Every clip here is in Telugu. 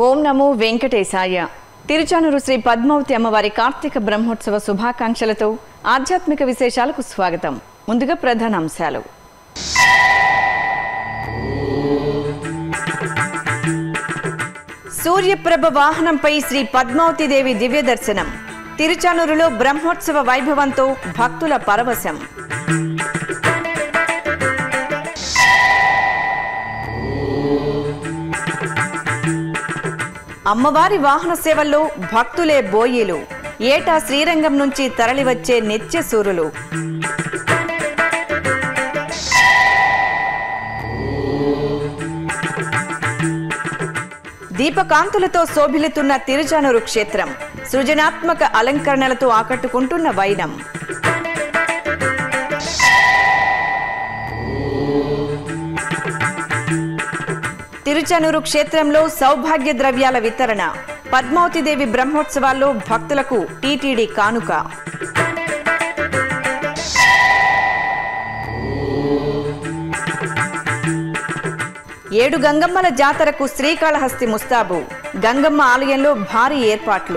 ఓం నమో వెంకటేశాయ తిరుచానూరు శ్రీ పద్మావతి అమ్మవారి కార్తీక బ్రహ్మోత్సవ శుభాకాంక్షలతో ఆధ్యాత్మిక విశేషాలకు స్వాగతం ముందుగా ప్రధాన అంశాలు సూర్యప్రభ వాహనంపై శ్రీ పద్మావతి దేవి దివ్య దర్శనం తిరుచానూరులో బ్రహ్మోత్సవ వైభవంతో భక్తుల పరవశం అమ్మవారి వాహన సేవల్లో భక్తులే బోయిలు ఏటా శ్రీరంగం నుంచి తరలివచ్చే నిత్య సూరులు దీపకాంతులతో శోభిల్లుతున్న తిరుచానూరు క్షేత్రం సృజనాత్మక అలంకరణలతో ఆకట్టుకుంటున్న వైనం తిరుచానూరు క్షేత్రంలో సౌభాగ్య ద్రవ్యాల వితరణ పద్మావతిదేవి బ్రహ్మోత్సవాల్లో భక్తులకు టీటీడీ కానుక ఏడు గంగమ్మల జాతరకు శ్రీకాళహస్తి ముస్తాబు గంగమ్మ ఆలయంలో భారీ ఏర్పాట్లు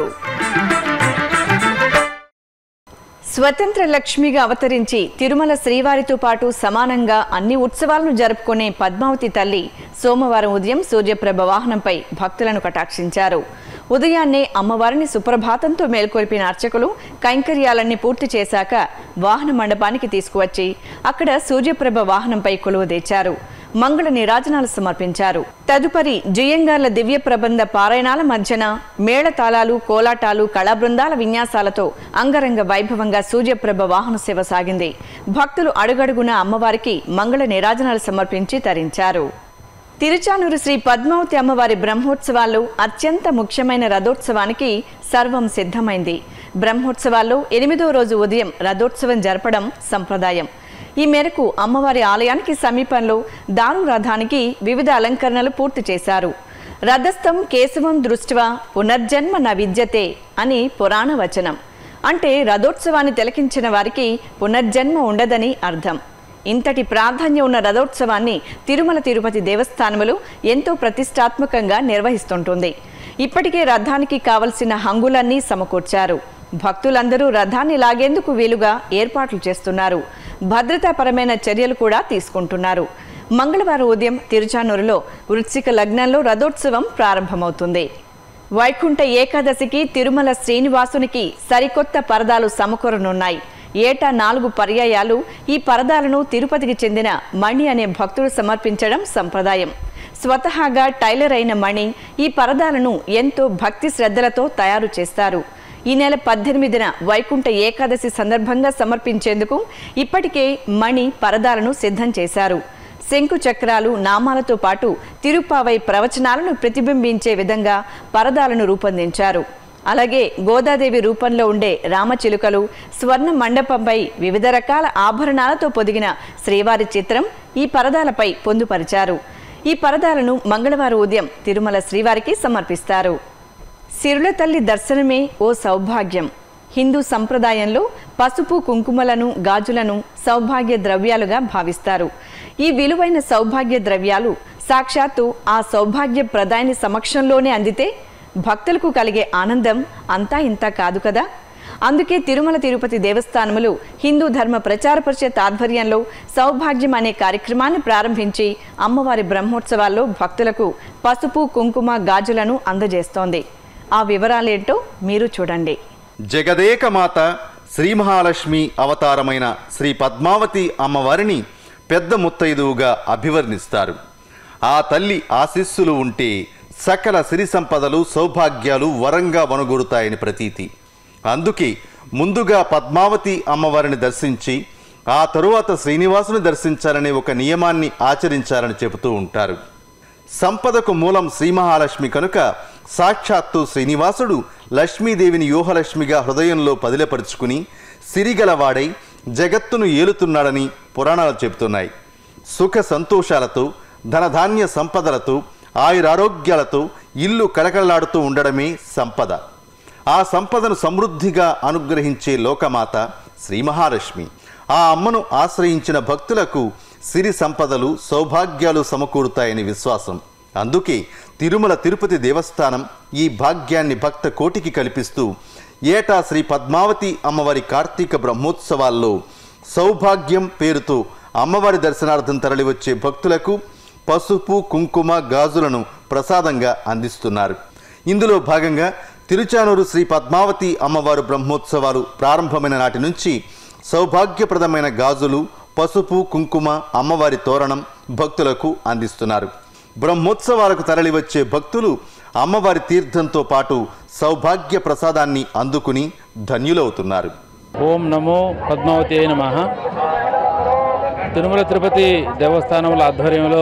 స్వతంత్ర లక్ష్మిగా అవతరించి తిరుమల శ్రీవారితో పాటు సమానంగా అన్ని ఉత్సవాలను జరుపుకునే పద్మావతి తల్లి సోమవారం ఉదయం సూర్యప్రభ వాహనంపై భక్తులను కటాక్షించారు ఉదయాన్నే అమ్మవారిని సుప్రభాతంతో మేల్కొల్పిన అర్చకులు కైంకర్యాలన్నీ పూర్తి చేశాక వాహన మండపానికి తీసుకువచ్చి అక్కడ సూర్యప్రభ వాహనంపై కొలువుదీర్చారు మంగళ నీరాజనాలు సమర్పించారు తదుపరి జుయ్యంగార్ల దివ్య ప్రబంధ పారాయణాల మధ్యన మేళతాళాలు కోలాటాలు కళాబృందాల విన్యాసాలతో అంగరంగ వైభవంగా సూర్యప్రభ వాహన సేవ సాగింది భక్తులు అడుగడుగున అమ్మవారికి మంగళ నీరాజనాలు సమర్పించి తరించారు తిరుచానూరు శ్రీ పద్మావతి అమ్మవారి బ్రహ్మోత్సవాల్లో అత్యంత ముఖ్యమైన రథోత్సవానికి సర్వం సిద్ధమైంది బ్రహ్మోత్సవాల్లో ఎనిమిదో రోజు ఉదయం రథోత్సవం జరపడం సంప్రదాయం ఈ మేరకు అమ్మవారి ఆలయానికి సమీపంలో దారు రథానికి వివిధ అలంకరణలు పూర్తి చేశారు రథస్థం కేశవం దృష్ట్యా పునర్జన్మ న విద్యతే అని పురాణ వచనం అంటే రథోత్సవాన్ని తిలకించిన వారికి పునర్జన్మ ఉండదని అర్థం ఇంతటి ప్రాధాన్యం ఉన్న రథోత్సవాన్ని తిరుమల తిరుపతి దేవస్థానములు ఎంతో ప్రతిష్టాత్మకంగా నిర్వహిస్తుంటుంది ఇప్పటికే రథానికి కావలసిన హంగులన్నీ సమకూర్చారు భక్తులందరూ రథాన్ని లాగేందుకు వీలుగా ఏర్పాట్లు చేస్తున్నారు భద్రతాపరమైన చర్యలు కూడా తీసుకుంటున్నారు మంగళవారం ఉదయం తిరుచానూరులో వృశ్చిక లగ్నంలో రథోత్సవం ప్రారంభమవుతుంది వైకుంఠ ఏకాదశికి తిరుమల శ్రీనివాసునికి సరికొత్త పరదాలు సమకూరనున్నాయి ఏటా నాలుగు పర్యాయాలు ఈ పరదాలను తిరుపతికి చెందిన మణి అనే భక్తుడు సమర్పించడం సంప్రదాయం స్వతహాగా టైలర్ అయిన మణి ఈ పరదాలను ఎంతో భక్తి శ్రద్ధలతో తయారు చేస్తారు ఈ నెల పద్దెనిమిదిన వైకుంఠ ఏకాదశి సందర్భంగా సమర్పించేందుకు ఇప్పటికే మణి పరదాలను సిద్ధం చేశారు శంకు చక్రాలు నామాలతో పాటు తిరుపావై ప్రవచనాలను ప్రతిబింబించే విధంగా పరదాలను రూపొందించారు అలాగే గోదాదేవి రూపంలో ఉండే రామచిలుకలు స్వర్ణ మండపంపై వివిధ రకాల ఆభరణాలతో పొదిగిన శ్రీవారి చిత్రం ఈ పరదాలపై పొందుపరిచారు ఈ పరదాలను మంగళవారం ఉదయం తిరుమల శ్రీవారికి సమర్పిస్తారు సిరుల తల్లి దర్శనమే ఓ సౌభాగ్యం హిందూ సంప్రదాయంలో పసుపు కుంకుమలను గాజులను సౌభాగ్య ద్రవ్యాలుగా భావిస్తారు ఈ విలువైన సౌభాగ్య ద్రవ్యాలు సాక్షాత్తు ఆ సౌభాగ్య ప్రదాయని సమక్షంలోనే అందితే భక్తులకు కలిగే ఆనందం అంతా ఇంత కాదు కదా అందుకే తిరుమల తిరుపతి దేవస్థానములు హిందూ ధర్మ ప్రచార పరిషత్ ఆధ్వర్యంలో సౌభాగ్యం అనే కార్యక్రమాన్ని ప్రారంభించి అమ్మవారి బ్రహ్మోత్సవాల్లో భక్తులకు పసుపు కుంకుమ గాజులను అందజేస్తోంది ఆ వివరాలేంటో మీరు చూడండి జగదేకమాత శ్రీ మహాలక్ష్మి అవతారమైన శ్రీ పద్మావతి అమ్మవారిని పెద్ద ముత్తైదువుగా అభివర్ణిస్తారు ఆ తల్లి ఆశీస్సులు ఉంటే సకల సిరి సంపదలు సౌభాగ్యాలు వరంగా వనగూరుతాయని ప్రతీతి అందుకే ముందుగా పద్మావతి అమ్మవారిని దర్శించి ఆ తరువాత శ్రీనివాసుని దర్శించాలనే ఒక నియమాన్ని ఆచరించాలని చెబుతూ ఉంటారు సంపదకు మూలం శ్రీ మహాలక్ష్మి కనుక సాక్షాత్తు శ్రీనివాసుడు లక్ష్మీదేవిని యూహలక్ష్మిగా హృదయంలో పదిలపరుచుకుని సిరిగలవాడై జగత్తును ఏలుతున్నాడని పురాణాలు చెబుతున్నాయి సుఖ సంతోషాలతో ధనధాన్య సంపదలతో ఆయురారోగ్యాలతో ఇల్లు కలకలలాడుతూ ఉండడమే సంపద ఆ సంపదను సమృద్ధిగా అనుగ్రహించే లోకమాత శ్రీ మహాలక్ష్మి ఆ అమ్మను ఆశ్రయించిన భక్తులకు సిరి సంపదలు సౌభాగ్యాలు సమకూరుతాయని విశ్వాసం అందుకే తిరుమల తిరుపతి దేవస్థానం ఈ భాగ్యాన్ని భక్త కోటికి కల్పిస్తూ ఏటా శ్రీ పద్మావతి అమ్మవారి కార్తీక బ్రహ్మోత్సవాల్లో సౌభాగ్యం పేరుతో అమ్మవారి దర్శనార్థం తరలివచ్చే భక్తులకు పసుపు కుంకుమ గాజులను ప్రసాదంగా అందిస్తున్నారు ఇందులో భాగంగా తిరుచానూరు శ్రీ పద్మావతి అమ్మవారు బ్రహ్మోత్సవాలు ప్రారంభమైన నాటి నుంచి సౌభాగ్యప్రదమైన గాజులు పసుపు కుంకుమ అమ్మవారి తోరణం భక్తులకు అందిస్తున్నారు బ్రహ్మోత్సవాలకు తరలివచ్చే భక్తులు అమ్మవారి తీర్థంతో పాటు సౌభాగ్య ప్రసాదాన్ని అందుకుని ధన్యులవుతున్నారు ఓం నమో పద్మావతి నమ తిరుమల తిరుపతి దేవస్థానముల ఆధ్వర్యంలో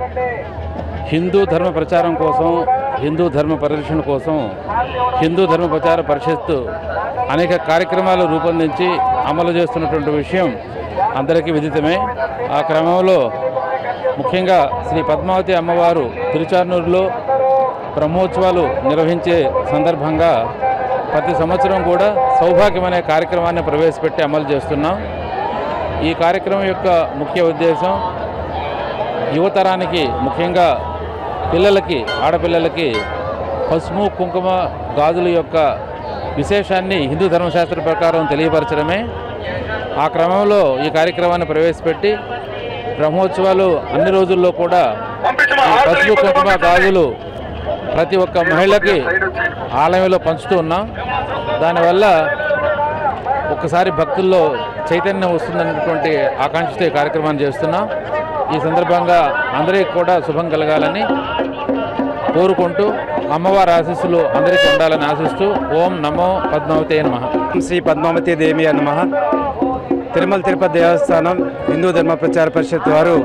హిందూ ధర్మ ప్రచారం కోసం హిందూ ధర్మ పరిరక్షణ కోసం హిందూ ధర్మ ప్రచార పరిషత్తు అనేక కార్యక్రమాలు రూపొందించి అమలు చేస్తున్నటువంటి విషయం అందరికీ విదితమే ఆ క్రమంలో ముఖ్యంగా శ్రీ పద్మావతి అమ్మవారు తిరుచానూరులో బ్రహ్మోత్సవాలు నిర్వహించే సందర్భంగా ప్రతి సంవత్సరం కూడా సౌభాగ్యం అనే కార్యక్రమాన్ని ప్రవేశపెట్టి అమలు చేస్తున్నాం ఈ కార్యక్రమం యొక్క ముఖ్య ఉద్దేశం యువతరానికి ముఖ్యంగా పిల్లలకి ఆడపిల్లలకి పసుపు కుంకుమ గాజుల యొక్క విశేషాన్ని హిందూ ధర్మశాస్త్ర ప్రకారం తెలియపరచడమే ఆ క్రమంలో ఈ కార్యక్రమాన్ని ప్రవేశపెట్టి బ్రహ్మోత్సవాలు అన్ని రోజుల్లో కూడా ఈ పసుపు కుంకుమ గాజులు ప్రతి ఒక్క మహిళకి ఆలయంలో పంచుతూ ఉన్నాం దానివల్ల ఒక్కసారి భక్తుల్లో చైతన్యం వస్తుందన్నటువంటి ఆకాంక్షతో ఈ కార్యక్రమాన్ని చేస్తున్నాం ఈ సందర్భంగా అందరికీ కూడా శుభం కలగాలని కోరుకుంటూ అమ్మవారి ఆశీస్సులు అందరికీ ఉండాలని ఆశిస్తూ ఓం నమో పద్మావతి నమః శ్రీ పద్మావతి దేవి నమ తిరుమల తిరుపతి దేవస్థానం హిందూ ధర్మ ప్రచార పరిషత్ వారు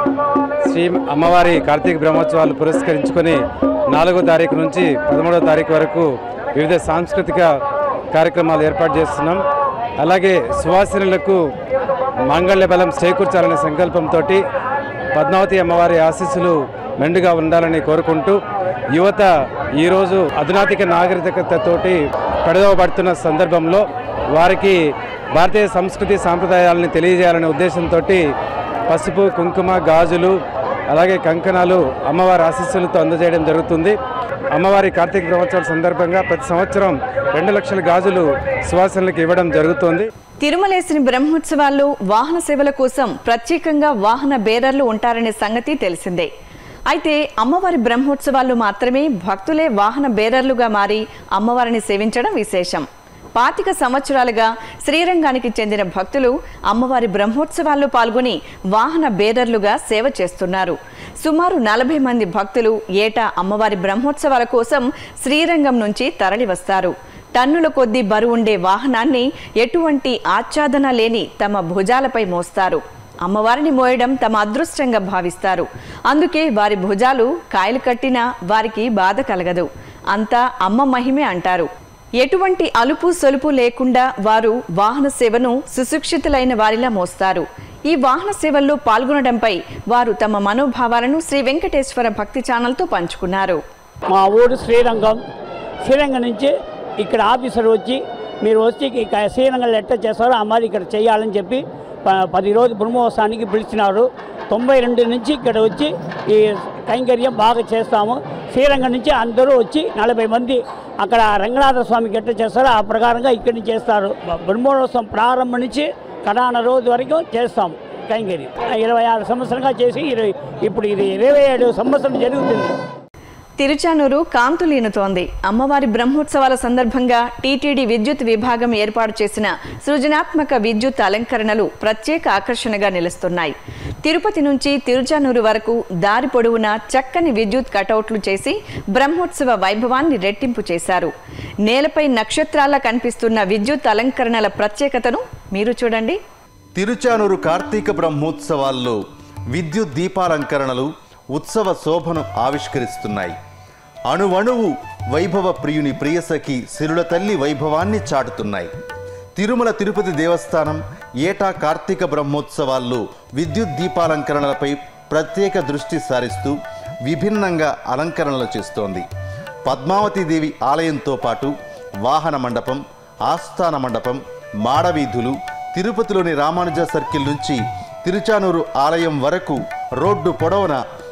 శ్రీ అమ్మవారి కార్తీక బ్రహ్మోత్సవాలు పురస్కరించుకొని నాలుగో తారీఖు నుంచి పదమూడో తారీఖు వరకు వివిధ సాంస్కృతిక కార్యక్రమాలు ఏర్పాటు చేస్తున్నాం అలాగే సువాసినులకు మాంగళ్య బలం చేకూర్చాలనే సంకల్పంతో పద్మావతి అమ్మవారి ఆశీస్సులు మెండుగా ఉండాలని కోరుకుంటూ యువత ఈరోజు అధునాతిక నాగరికతతోటి పడదవబడుతున్న సందర్భంలో వారికి భారతీయ సంస్కృతి సాంప్రదాయాలను తెలియజేయాలనే ఉద్దేశంతో పసుపు కుంకుమ గాజులు అలాగే కంకణాలు అమ్మవారి ఆశీస్సులతో అందజేయడం జరుగుతుంది అమ్మవారి కార్తీక బ్రహ్మోత్సవాల సందర్భంగా ప్రతి సంవత్సరం రెండు లక్షల గాజులు సువాసనలకు ఇవ్వడం జరుగుతుంది తిరుమలేశ్వరి బ్రహ్మోత్సవాల్లో వాహన సేవల కోసం ప్రత్యేకంగా వాహన బేరర్లు ఉంటారనే సంగతి తెలిసిందే అయితే అమ్మవారి బ్రహ్మోత్సవాల్లో మాత్రమే భక్తులే వాహన బేరర్లుగా మారి అమ్మవారిని సేవించడం విశేషం పాతిక సంవత్సరాలుగా శ్రీరంగానికి చెందిన భక్తులు అమ్మవారి బ్రహ్మోత్సవాల్లో పాల్గొని వాహన బేరర్లుగా సేవ చేస్తున్నారు సుమారు నలభై మంది భక్తులు ఏటా అమ్మవారి బ్రహ్మోత్సవాల కోసం శ్రీరంగం నుంచి తరలివస్తారు టన్నుల కొద్దీ బరువుండే వాహనాన్ని ఎటువంటి ఆచ్ఛాదన లేని తమ భుజాలపై మోస్తారు అమ్మవారిని మోయడం తమ అదృష్టంగా భావిస్తారు అందుకే వారి భుజాలు కాయలు కట్టినా వారికి బాధ కలగదు అంతా అమ్మ మహిమే అంటారు ఎటువంటి అలుపు సొలుపు లేకుండా వారు వాహన సేవను సుశిక్షితులైన వారిలా మోస్తారు ఈ వాహన సేవల్లో పాల్గొనడంపై వారు తమ మనోభావాలను శ్రీ వెంకటేశ్వర భక్తి ఛానల్తో పంచుకున్నారు మా ఊరు శ్రీరంగం శ్రీరంగం నుంచి ఇక్కడ ఆఫీసర్ వచ్చి మీరు వచ్చి ఇక శ్రీరంగంలో ఎట్ట చేస్తారో ఆ మరి ఇక్కడ చేయాలని చెప్పి ప- పది రోజు బ్రహ్మోత్సవానికి పిలిచినారు తొంభై రెండు నుంచి ఇక్కడ వచ్చి ఈ కైంకర్యం బాగా చేస్తాము శ్రీరంగం నుంచి అందరూ వచ్చి నలభై మంది అక్కడ రంగనాథ స్వామికి ఎట్ట చేస్తారో ఆ ప్రకారంగా ఇక్కడి నుంచి చేస్తారు బ- బ్రహ్మోత్సవం ప్రారంభం నుంచి కడాన రోజు వరకు చేస్తాము కైంకర్యం ఇరవై ఆరు సంవత్సరంగా చేసి ఇరవై ఇప్పుడు ఇది ఇరవై ఏడు సంవత్సరం జరుగుతుంది తిరుచానూరు కాంతులీనుతోంది అమ్మవారి బ్రహ్మోత్సవాల సందర్భంగా టీటీడీ విద్యుత్ విభాగం ఏర్పాటు చేసిన సృజనాత్మక విద్యుత్ అలంకరణలు ప్రత్యేక ఆకర్షణగా నిలుస్తున్నాయి తిరుపతి నుంచి తిరుచానూరు వరకు దారి పొడవునా చక్కని విద్యుత్ కటౌట్లు చేసి బ్రహ్మోత్సవ వైభవాన్ని రెట్టింపు చేశారు నేలపై నక్షత్రాల్లా కనిపిస్తున్న విద్యుత్ అలంకరణల ప్రత్యేకతను మీరు చూడండి తిరుచానూరు కార్తీక బ్రహ్మోత్సవాల్లో విద్యుత్ దీపాలంకరణలు ఉత్సవ శోభను ఆవిష్కరిస్తున్నాయి అణువణువు వైభవ ప్రియుని ప్రియసఖి సిరుల తల్లి వైభవాన్ని చాటుతున్నాయి తిరుమల తిరుపతి దేవస్థానం ఏటా కార్తీక బ్రహ్మోత్సవాల్లో విద్యుత్ దీపాలంకరణలపై ప్రత్యేక దృష్టి సారిస్తూ విభిన్నంగా అలంకరణలు చేస్తోంది పద్మావతీదేవి ఆలయంతో పాటు వాహన మండపం ఆస్థాన మండపం మాడవీధులు తిరుపతిలోని రామానుజ సర్కిల్ నుంచి తిరుచానూరు ఆలయం వరకు రోడ్డు పొడవున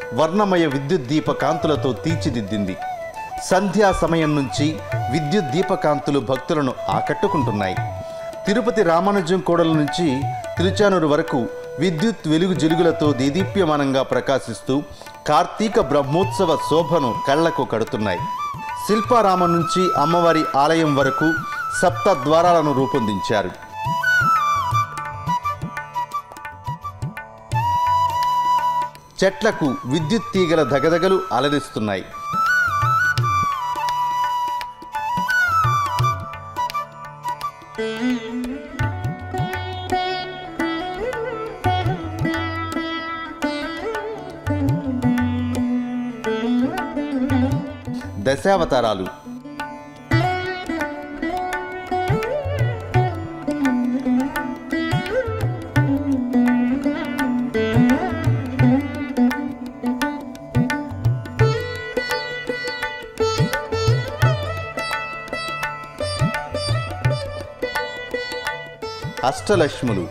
వర్ణమయ విద్యుత్ దీప కాంతులతో తీర్చిదిద్దింది సంధ్యా సమయం నుంచి విద్యుత్ దీపకాంతులు భక్తులను ఆకట్టుకుంటున్నాయి తిరుపతి రామానుజం కోడల నుంచి తిరుచానూరు వరకు విద్యుత్ వెలుగు జిలుగులతో దేదీప్యమానంగా ప్రకాశిస్తూ కార్తీక బ్రహ్మోత్సవ శోభను కళ్లకు కడుతున్నాయి శిల్పారామం నుంచి అమ్మవారి ఆలయం వరకు సప్త ద్వారాలను రూపొందించారు చెట్లకు విద్యుత్ తీగల దగదగలు అలరిస్తున్నాయి దశావతారాలు అష్టలక్ష్ములు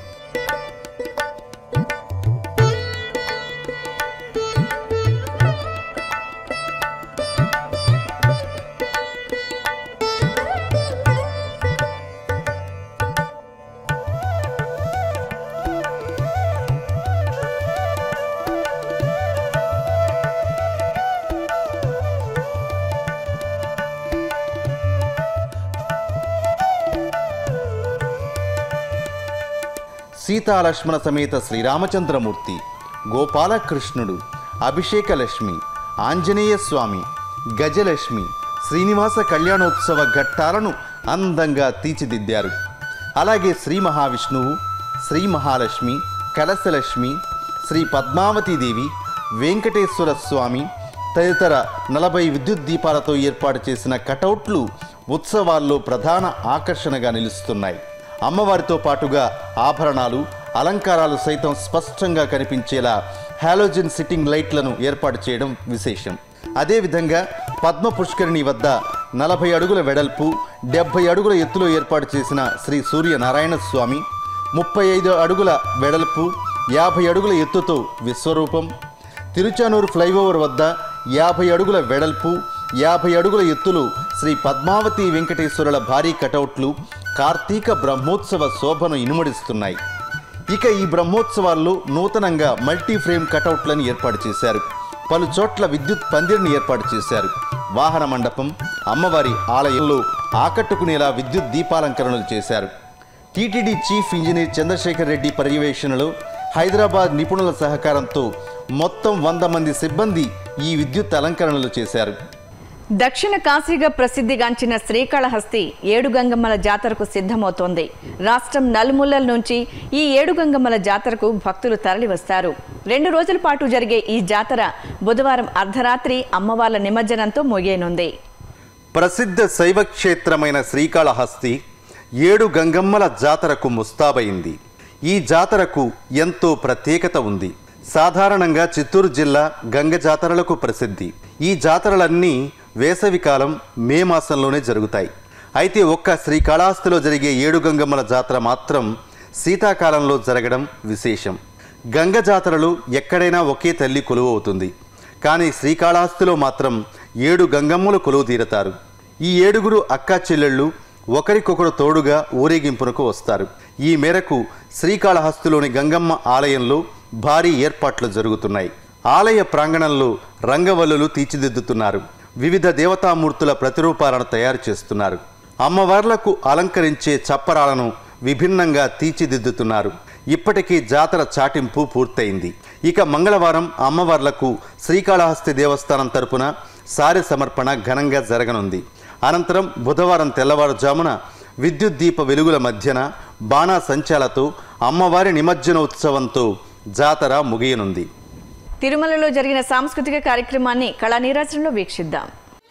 సీతాలక్ష్మణ సమేత శ్రీరామచంద్రమూర్తి గోపాలకృష్ణుడు అభిషేకలక్ష్మి ఆంజనేయ స్వామి గజలక్ష్మి శ్రీనివాస కళ్యాణోత్సవ ఘట్టాలను అందంగా తీర్చిదిద్దారు అలాగే శ్రీ మహావిష్ణువు శ్రీ మహాలక్ష్మి కలశలక్ష్మి శ్రీ పద్మావతీదేవి వెంకటేశ్వర స్వామి తదితర నలభై విద్యుత్ దీపాలతో ఏర్పాటు చేసిన కటౌట్లు ఉత్సవాల్లో ప్రధాన ఆకర్షణగా నిలుస్తున్నాయి అమ్మవారితో పాటుగా ఆభరణాలు అలంకారాలు సైతం స్పష్టంగా కనిపించేలా హాలోజన్ సిట్టింగ్ లైట్లను ఏర్పాటు చేయడం విశేషం అదేవిధంగా పద్మ పుష్కరిణి వద్ద నలభై అడుగుల వెడల్పు డెబ్భై అడుగుల ఎత్తులో ఏర్పాటు చేసిన శ్రీ సూర్యనారాయణ స్వామి ముప్పై ఐదు అడుగుల వెడల్పు యాభై అడుగుల ఎత్తుతో విశ్వరూపం తిరుచానూరు ఫ్లైఓవర్ వద్ద యాభై అడుగుల వెడల్పు యాభై అడుగుల ఎత్తులు శ్రీ పద్మావతి వెంకటేశ్వరుల భారీ కటౌట్లు కార్తీక బ్రహ్మోత్సవ శోభను ఇనుమడిస్తున్నాయి ఇక ఈ బ్రహ్మోత్సవాల్లో నూతనంగా మల్టీ ఫ్రేమ్ కటౌట్లను ఏర్పాటు చేశారు పలు చోట్ల విద్యుత్ పందిరిని ఏర్పాటు చేశారు వాహన మండపం అమ్మవారి ఆలయంలో ఆకట్టుకునేలా విద్యుత్ దీపాలంకరణలు చేశారు TTD chief engineer Chandrasekhar Reddy పర్యవేక్షణలో హైదరాబాద్ నిపుణుల సహకారంతో మొత్తం వంద మంది సిబ్బంది ఈ విద్యుత్ అలంకరణలు చేశారు దక్షిణ కాశీగా ప్రసిద్ధిగాంచిన శ్రీకాళహస్తి ఏడుగంగమ్మల జాతరకు సిద్ధమవుతోంది రాష్ట్రం నలుమూలల నుంచి ఈ ఏడుగంగమ్మల జాతరకు భక్తులు తరలివస్తారు రెండు రోజుల పాటు జరిగే ఈ జాతర బుధవారం అర్ధరాత్రి అమ్మవార్ల నిమజ్జనంతో ముగియనుంది ప్రసిద్ధ శైవ క్షేత్రమైన శ్రీకాళహస్తి ఏడు గంగమ్మల జాతరకు ముస్తాబైంది ఈ జాతరకు ఎంతో ప్రత్యేకత ఉంది సాధారణంగా చిత్తూరు జిల్లా గంగ జాతరలకు ప్రసిద్ధి ఈ జాతరలన్నీ వేసవికాలం మే మాసంలోనే జరుగుతాయి అయితే ఒక్క శ్రీకాళహస్తిలో జరిగే ఏడు గంగమ్మల జాతర మాత్రం శీతాకాలంలో జరగడం విశేషం గంగ జాతరలు ఎక్కడైనా ఒకే తల్లి కొలువు అవుతుంది కానీ శ్రీకాళహస్తిలో మాత్రం ఏడు గంగమ్మలు కొలువు తీరతారు ఈ ఏడుగురు అక్కా చెల్లెళ్ళు ఒకరికొకరు తోడుగా ఊరేగింపునకు వస్తారు ఈ మేరకు శ్రీకాళహస్తిలోని గంగమ్మ ఆలయంలో భారీ ఏర్పాట్లు జరుగుతున్నాయి ఆలయ ప్రాంగణంలో రంగవల్లులు తీర్చిదిద్దుతున్నారు వివిధ దేవతామూర్తుల ప్రతిరూపాలను తయారు చేస్తున్నారు అమ్మవార్లకు అలంకరించే చప్పరాలను విభిన్నంగా తీర్చిదిద్దుతున్నారు ఇప్పటికీ జాతర చాటింపు పూర్తయింది ఇక మంగళవారం అమ్మవార్లకు శ్రీకాళహస్తి దేవస్థానం తరపున సారె సమర్పణ ఘనంగా జరగనుంది అనంతరం బుధవారం తెల్లవారుజామున విద్యుత్ దీప వెలుగుల మధ్యన బాణా సంచాలతో అమ్మవారి నిమజ్జనోత్సవంతో జాతర ముగియనుంది తిరుమలలో జరిగిన సాంస్కృతిక కార్యక్రమాన్ని కళానీరాజనంలో వీక్షిద్దాం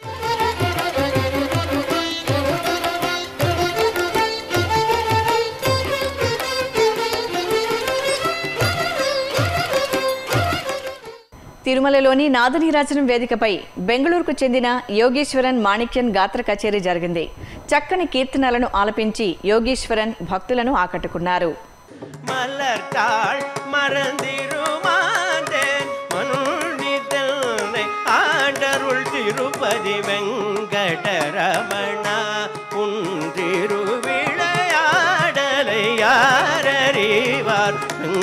తిరుమలలోని నాదనీరాజనం వేదికపై బెంగళూరుకు చెందిన యోగేశ్వరన్ మాణిక్యన్ గాత్ర కచేరీ జరిగింది చక్కని కీర్తనలను ఆలపించి యోగేశ్వరన్ భక్తులను ఆకట్టుకున్నారు மலர்த்தாள் மறந்திருமாந்தேன் மனுநித்த வெங்கடரமண குன்றிருவிளையாடலை யாரறிவார்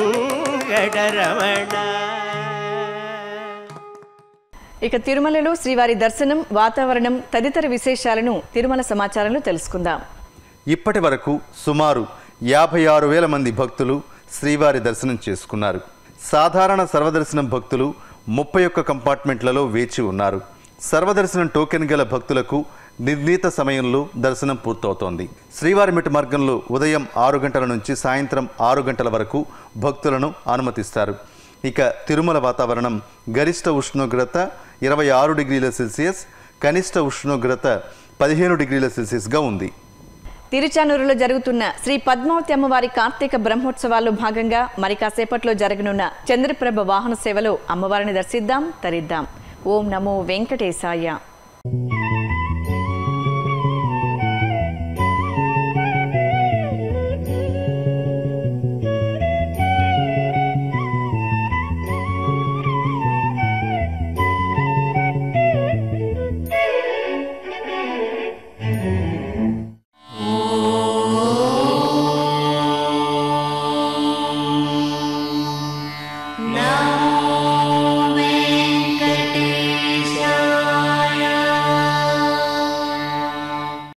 வெங்கடரமண ఇక తిరుమలలో శ్రీవారి దర్శనం వాతావరణం తదితర విశేషాలను తిరుమల సమాచారంలో తెలుసుకుందాం ఇప్పటి వరకు సుమారు యాభై ఆరు వేల మంది భక్తులు శ్రీవారి దర్శనం చేసుకున్నారు సాధారణ సర్వదర్శనం భక్తులు ముప్పై ఒక్క కంపార్ట్మెంట్లలో వేచి ఉన్నారు సర్వదర్శనం టోకెన్ గల భక్తులకు నిర్ణీత సమయంలో దర్శనం పూర్తవుతోంది శ్రీవారి మెట్టు మార్గంలో ఉదయం ఆరు గంటల నుంచి సాయంత్రం ఆరు గంటల వరకు భక్తులను అనుమతిస్తారు ఇక తిరుమల వాతావరణం గరిష్ట ఉష్ణోగ్రత ఇరవై ఆరు డిగ్రీల సెల్సియస్ కనిష్ట ఉష్ణోగ్రత పదిహేను డిగ్రీల సెల్సియస్గా ఉంది తిరుచానూరులో జరుగుతున్న శ్రీ పద్మావతి అమ్మవారి కార్తీక బ్రహ్మోత్సవాల్లో భాగంగా మరి కాసేపట్లో జరగనున్న చంద్రప్రభ వాహన సేవలో అమ్మవారిని దర్శిద్దాం తరిద్దాం ఓం నమో వెంకటేశాయ